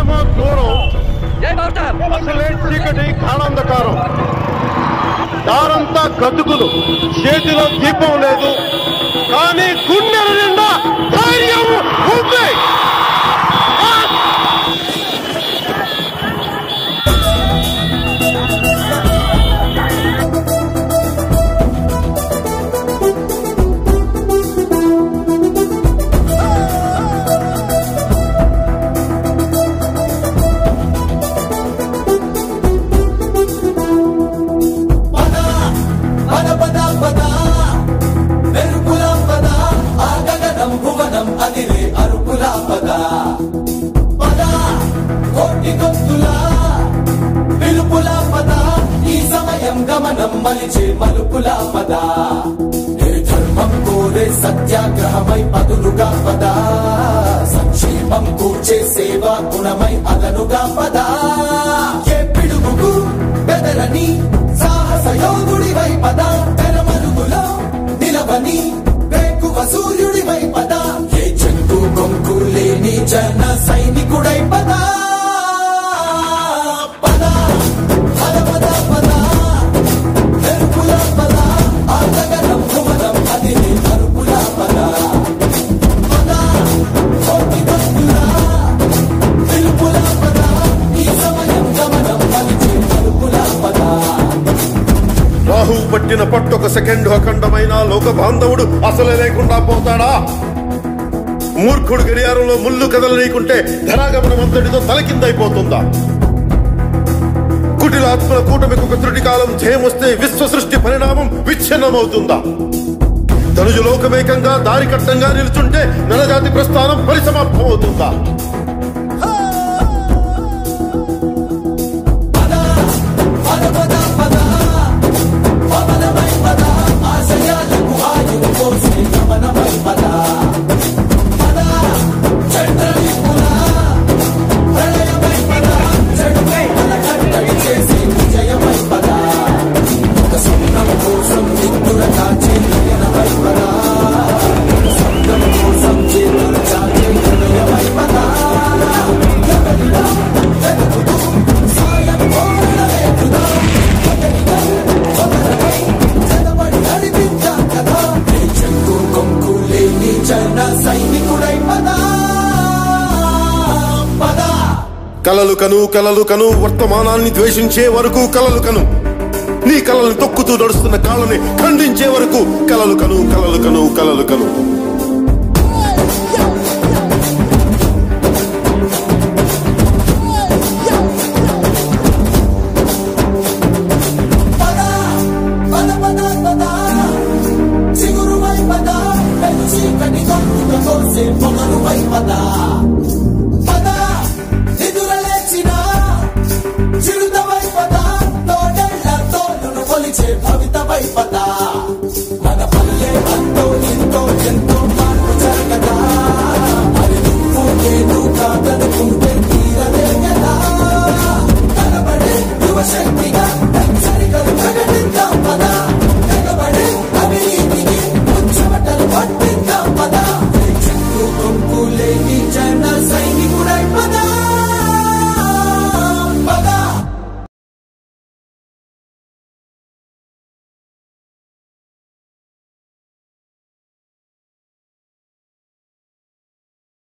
దూరమేమో దూరం జై మాస్టర్ అసలే చీకటి గాఢాంధకారం దారంతా గతుకులు చేతిలో దీపం లేదు కానీ గుండెల నిండా ధైర్యం ఉంది ఆ! పద పద పద పద మెరుపుల పద ఆ గగనం భువనం అదిరే అరుపుల పద పద కోటి గొంతుల పిలుపుల పద ఈ సమయం గమనం మలిచే మలుపుల పద ఏ ధర్మం కోరే సత్యాగ్రహమై పదులుగా పద సంక్షేమం కూర్చే సేవా గుణమై అదనుగా పద ఏ పిడుగుకు బెదరని సాహస యోగుడివై పద తెరమరుగులో నిలవని వేకువ సూర్యుడివై పద ఏ చెట్టు కొంకు లేని జన సైనికుడై పద పద పద పద పద మెరుపుల పద ఆ గగనం భువనం అది నీ మరుపుల పద పద కోటి భక్తుల పిలుపుల పద ఈ సమయం గమనం మలిచే మరుపుల పద రాహు పట్టిన పట్టొక సెకండ్ అఖండమైన లోక బాంధవుడు అసలే లేకుండా పోతాడా మూర్ఖుడు గడియారంలో ముళ్ళు కదలనీకుంటే ధరాగమనం అంతటితో తలకిందైపోతుందా కుటిలాత్మల కూటమికి ఒక త్రుటి కాలం జయమొస్తే విశ్వ సృష్టి పరిణామం విచ్ఛిన్నమవుతుందా తనుజు లోకమేకంగా దారి కట్టంగా నిలుచుంటే నరజాతి ప్రస్థానం పరిసమాప్తమవుతుందా పద పద పద పద పవనమై పద ఆశయాలకు ఆయువు పోసే గమనమై పద పద చంద్రవిపుల ప్రళయమై పద చెడుపై పద కట్టడి చేసి విజయమై పద ఒక స్వప్నం కోసం నిత్తుర కాచే నయనమై పద స్వప్నం కోసం చేతులు చాచే హృదయమై పద ఎవరిలో వెతుకుతూ సాయం కోరడమే వృధా. ఒకరిగా ఒకరిపై జనబడి నడిపించాం కదా. నీ చెక్కు కొంకు లేని జన సైనికుడై పద పద కలలు కను కలలు కను వర్తమానాన్ని ద్వేషించే వరకు కలలు కను నీ కలలను తొక్కుతూ నడుస్తున్న కాళ్ళని ఖండించే వరకు కలలు కను కలలు కను కలలు కను పద పద పద పద చిగురువై పద పెను చీకటి గొంతుక కోసే పొగరువై పద